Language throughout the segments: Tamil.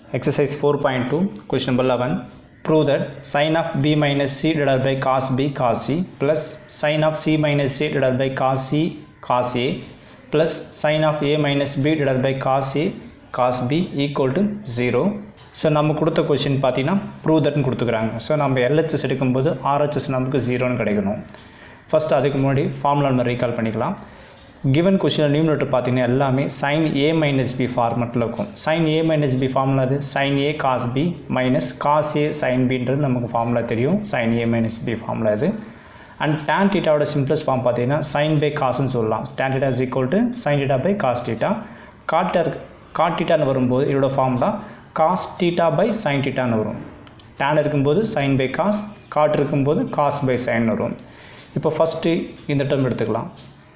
Exercise 4.2, question number 11. Prove that sin of b minus c divided by cos b cos c plus sin of c minus c divided by cos c cos a plus sin of a minus b divided by cos a cos b equal to 0. So நம்ம கொடுத்த கொஷின் பார்த்தீங்கன்னா ப்ரூவ் தட்னு கொடுத்துக்கிறாங்க ஸோ நம்ம எல்ஹெச்எஸ் எடுக்கும்போது ஆர்ஹெச்எஸ் நமக்கு ஜீரோன்னு கிடைக்கணும் ஃபஸ்ட் அதுக்கு முன்னாடி ஃபார்முலா நம்ம ரீகால் பண்ணிக்கலாம் கிவன் கொஷினில் நியூமினேட்டர் பார்த்தீங்கன்னா எல்லாமே சைன் ஏ மைனஸ் பி ஃபார்மெட்டில் இருக்கும் sine A minus B formula அது sine A cos B minus cos A sine பின்றது நமக்கு ஃபார்முலா தெரியும் sine A minus B formula இது அண்ட் டேன் டீட்டாவோட சிம்பிளஸ்ட் ஃபார்ம் பார்த்தீங்கன்னா சைன் பை காசுன்னு சொல்லலாம் tan theta is equal to sine theta by cos theta காட்டர் காட் டீட்டான்னு வரும்போது இதோட formula cos theta by sine டீட்டான்னு வரும் டேன் இருக்கும்போது சைன் பை காஸ் காட் இருக்கும்போது காஸ் பை சைன் வரும் இப்போ ஃபஸ்ட்டு இந்த டேர்ம் எடுத்துக்கலாம்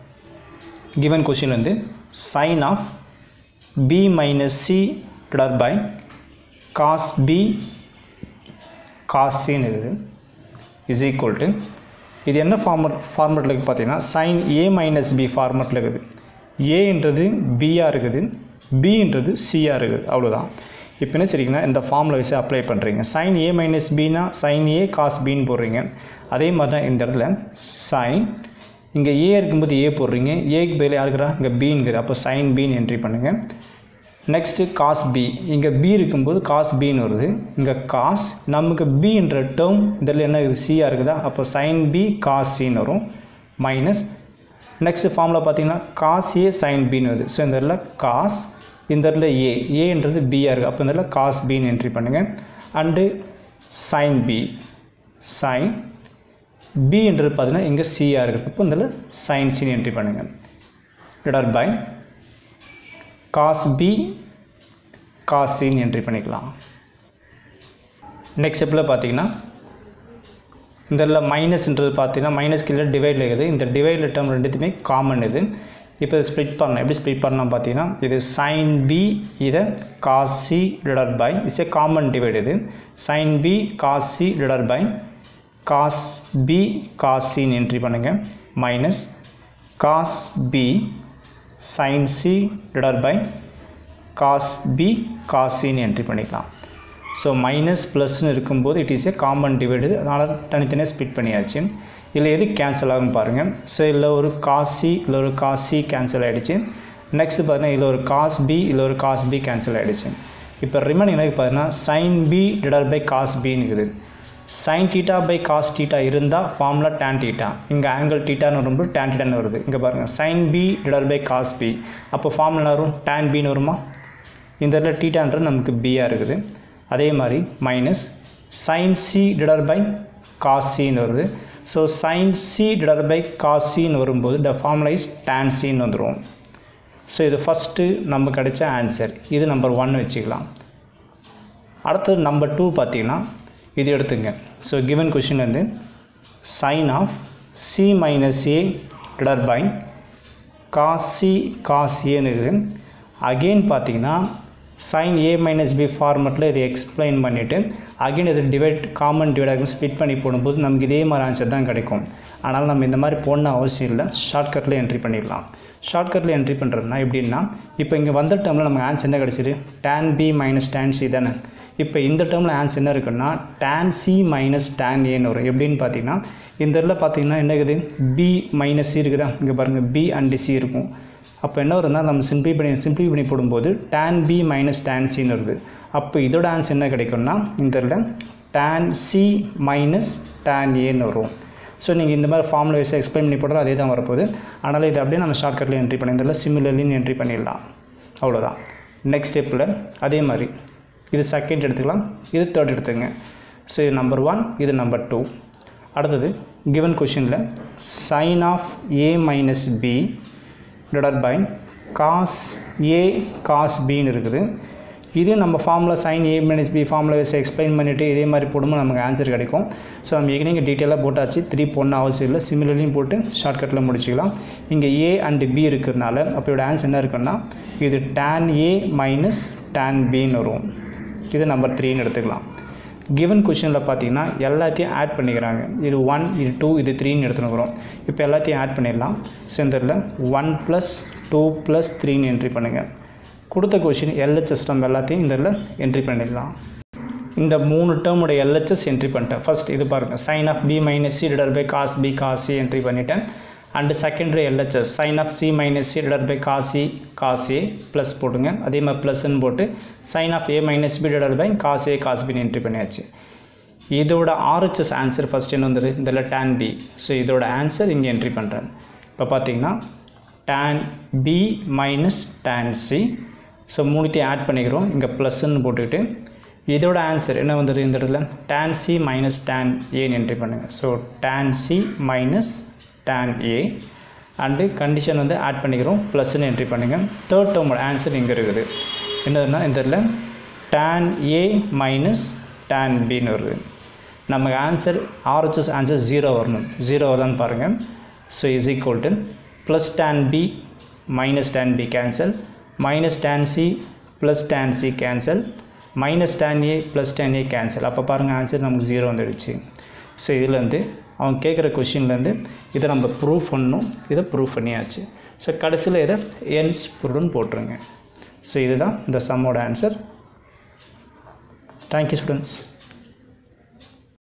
given question வந்து sin of b minus c divided by cos b cos c ன்னு இருக்குது is equal to இது என்ன ஃபார்மட் ஃபார்மெட்டில் இருக்குது பார்த்தீங்கன்னா sin a minus b ஃபார்மெட்டில் இருக்குது ஏன்றது பியாக இருக்குது பின்றது சியாக இருக்குது அவ்வளோதான் இப்போ என்ன சரிங்கன்னா இந்த ஃபார்மில் வச்சு அப்ளை பண்ணுறீங்க சைன் ஏ மைனஸ் பினா சைன் ஏ காஸ் பின்னு போடுறீங்க அதே மாதிரி தான் இந்த இடத்துல சைன் இங்கே ஏ இருக்கும்போது ஏ போடுறீங்க ஏக்கு பதில் யாருக்குறா இங்கே பின்னுக்குது அப்போ சைன் பின்னு என்ட்ரி பண்ணுங்கள் நெக்ஸ்ட்டு காஸ் பி இங்கே பி இருக்கும்போது காஸ் பின்னு வருது இங்கே காஸ் நமக்கு பின்ற டேர்ம் இதில் என்ன இருக்குது சியாக இருக்குதா அப்போ சைன் பி காஸ் சின்னு வரும் மைனஸ் நெக்ஸ்ட் ஃபார்மில் பார்த்தீங்கன்னா காஸ் ஏ சைன் பின்னு வருது ஸோ இந்த இடத்துல காஸ் இந்த இடத்துல ஏ ஏன்றது பியாக இருக்குது அப்போ இந்த இடத்துல காஸ் பின்னு என்ட்ரி பண்ணுங்கள் அண்டு சைன் பி சைன் பின்றது பார்த்தீங்கன்னா இங்கே சியாக இருக்குது இப்போ இதில் சைன் சின்னு என்ட்ரி பண்ணுங்கள் divide by cos B cos சின்னு என்ட்ரி பண்ணிக்கலாம் நெக்ஸ்ட் ஸ்டெப்பில் பார்த்தீங்கன்னா இந்த இதில் மைனஸ்ன்றது பார்த்தீங்கன்னா மைனஸ் கீழே டிவைடில் இருக்குது இந்த டிவைடில் டேர்ம் ரெண்டுத்துமே காமன் இது இப்போ இதை ஸ்ப்ளிட் பண்ணலாம் எப்படி ஸ்ப்ளிட் பண்ணலாம் பார்த்தீங்கன்னா இது சைன் பி இதை cos C divide by it's A common divide இது sine B cos C divide by cos B cos சின்னு என்ட்ரி பண்ணுங்கள் minus cos B sine C divide by cos B cos சின்னு என்ட்ரி பண்ணிக்கலாம் ஸோ மைனஸ் ப்ளஸ்னு இருக்கும்போது it is a common divide அதனால் தனித்தனியாக ஸ்பிட் பண்ணியாச்சு இதில் எது கேன்சல் ஆகும் பாருங்கள் ஸோ இதில் ஒரு காஸ் சி இல்லை ஒரு காஸ் சி கேன்சல் ஆகிடுச்சு நெக்ஸ்ட் பார்த்தீங்கன்னா இதில் ஒரு காஸ் பி இல்லை ஒரு காஸ் பி கேன்சல் ஆகிடுச்சு இப்போ ரிமைனிங் எனக்கு பார்த்தீங்கன்னா sine B divide by cos பின்னு இருக்குது sine theta by cos theta இருந்தால் ஃபார்முலா டேன் டீட்டா இங்கே ஆங்கிள் டீட்டான்னு வரும்போது டேன் டீட்டான்னு வருது இங்கே பாருங்கள் sine B divide by cos B அப்போ ஃபார்முலா வரும் டேன் பின்னு வருமா இந்த இடத்துல டீட்டான்றது நமக்கு பியாக இருக்குது அதே மாதிரி minus sine C divide by cos சின்னு வருது so sine C divide by cos சின்னு வரும்போது த ஃபார்முலா இஸ் டேன் சின்னு வந்துடும் ஸோ இது ஃபஸ்ட்டு நம்ம கிடைச்ச ஆன்சர் இது நம்பர் ஒன் வச்சுக்கலாம் அடுத்தது நம்பர் டூ பார்த்தீங்கன்னா இது எடுத்துங்க ஸோ கிவன் கொஷின் வந்து sine of C minus A divide by cos C cos ஏன்னு இருக்குது அகெயின் பார்த்தீங்கன்னா சைன் ஏ மைனஸ் பி ஃபார்மெட்டில் இதை எக்ஸ்பிளைன் பண்ணிவிட்டு அகைன் இது டிவைட் காமன் டிவைட் ஸ்பிட் பண்ணி போடும்போது நமக்கு இதே மாதிரி ஆன்சர் தான் கிடைக்கும் ஆனால் நம்ம இந்த மாதிரி போடணும் அவசியம் இல்லை ஷார்ட்கட்டில் என்ட்ரி பண்ணிடலாம் ஷார்ட்கட்டில் என்ட்ரி பண்ணுறதுனா எப்படின்னா இப்போ இங்கே வந்த டேர்மில் நமக்கு ஆன்சர் என்ன கிடச்சிது tan B minus tan C தானே இப்போ இந்த டேர்மில் ஆன்சர் என்ன இருக்குன்னா டேன் சி மைனஸ் டேன் ஏன்னு வரும் எப்படின்னு பார்த்தீங்கன்னா இந்த இதில் பார்த்தீங்கன்னா என்ன இருக்குது பி மைனஸ் சி இருக்குதா இங்கே பாருங்கள் பி அண்ட் சி இருக்கும் அப்போ என்ன வருதுன்னா நம்ம சிம்பிளி பண்ணி சிம்பிளி பண்ணி போடும்போது டேன் பி மைனஸ் டேன் சின்னு வருது அப்போ இதோட ஆன்சர் என்ன கிடைக்கும்னா இந்த இதில் டேன் சி மைனஸ் டேன் ஏன்னு வரும் ஸோ நீங்கள் இந்த மாதிரி ஃபார்மில் வச்சு எக்ஸ்பிளைன் பண்ணி போட்டால் அதே தான் வரப்போகுது அதனால் இது அப்படியே நம்ம ஷார்ட்கட்டில் என்ட்ரி பண்ணி இதில் சிமிலர்லின்னு என்ட்ரி பண்ணிடலாம் அவ்வளோதான் நெக்ஸ்ட் ஸ்டெப்பில் அதே மாதிரி இது செகண்ட் எடுத்துக்கலாம் இது தேர்ட் எடுத்துங்க ஸோ இது நம்பர் ஒன் இது நம்பர் டூ அடுத்தது கிவன் கொஷினில் sine of A minus B divide by cos A cos பின்னு இருக்குது இது நம்ம ஃபார்மில் சைன் ஏ மைனஸ் பி ஃபார்மில் வச்சு எக்ஸ்பிளைன் பண்ணிவிட்டு இதே மாதிரி போடும்போது நமக்கு ஆன்சர் கிடைக்கும் ஸோ நம்ம ஏற்கனவே டீட்டெயிலாக போட்டாச்சு த்ரீ பொண்ணு அவசியம் இல்லை சிமிலர்லையும் போட்டு ஷார்ட்கட்டில் முடிச்சிக்கலாம் இங்கே ஏ அண்டு பி இருக்கிறதுனால அப்போ இதோட ஆன்சர் என்ன இருக்குன்னா இது டேன் ஏ மைனஸ் டேன் பின்னு வரும் இது நம்பர் த்ரீன்னு எடுத்துக்கலாம் கிவன் கொஷனில் பார்த்தீங்கன்னா எல்லாத்தையும் ஆட் பண்ணிக்கிறாங்க இது ஒன் இது டூ இது த்ரீன்னு எடுத்துனுக்குறோம் இப்போ எல்லாத்தையும் ஆட் பண்ணிடலாம் சென்டரில் ஒன் ப்ளஸ் டூ ப்ளஸ் த்ரீன்னு என்ட்ரி பண்ணுங்கள் கொடுத்த கொஷின் எல்ஹெச்எஸ் நம்ம எல்லாத்தையும் இந்த இதில் என்ட்ரி பண்ணிடலாம் இந்த மூணு டேர்முடைய எல்ஹெச்எஸ் என்ட்ரி பண்ணிட்டேன் ஃபர்ஸ்ட் இது பாருங்கள் sine of B minus C divided by cos B cos C entry பண்ணிட்டேன் and secondary LHS sine of C minus C divided by cos C cos A plus போட்டுங்க அதே மாதிரி ப்ளஸ்ன்னு போட்டு sine of A minus B divided by cos A cos பின்னு என்ட்ரி பண்ணியாச்சு இதோட ஆர்ஹெச்எஸ் ஆன்சர் ஃபஸ்ட் என்ன வந்துரு இதில் டேன் பி ஸோ இதோட ஆன்சர் இங்கே என்ட்ரி பண்ணுறேன் இப்போ பார்த்தீங்கன்னா tan B minus tan C so மூணுத்தையும் ஆட் பண்ணிக்கிறோம் இங்கே ப்ளஸ்ன்னு போட்டுக்கிட்டு இதோட ஆன்சர் என்ன வந்துடுது இந்த இடத்துல tan சி மைனஸ் tan ஏன்னு என்ட்ரி பண்ணுங்கள் so tan C minus tan A and condition வந்து ஆட் பண்ணிக்கிறோம் ப்ளஸ்ன்னு என்ட்ரி பண்ணுங்கள் தேர்ட் டேர்மோட ஆன்சர் இங்கே இருக்குது என்னதுன்னா இந்த இடத்துல tan ஏ மைனஸ் tan பின்னு வருது நமக்கு ஆன்சர் ஆர்ஹெச்எஸ் ஆன்சர் ஜீரோ வரணும் ஜீரோ வருதான்னு பாருங்கள் so is equal to plus tan B minus tan B cancel minus tan C plus tan C cancel minus tan A plus tan A cancel அப்போ பாருங்கள் ஆன்சர் நமக்கு ஜீரோ வந்துடுச்சு ஸோ இதுலேருந்து அவங்க கேட்குற கொஷின்லேருந்து இதை நம்ம ப்ரூஃப் பண்ணணும் இதை ப்ரூஃப் பண்ணியாச்சு ஸோ கடைசியில் இதை என்ஸ் ப்ரூவ்னு போட்டுருங்க ஸோ இதுதான் இந்த சம்மோட ஆன்சர் தேங்க்யூ ஸ்டூடெண்ட்ஸ்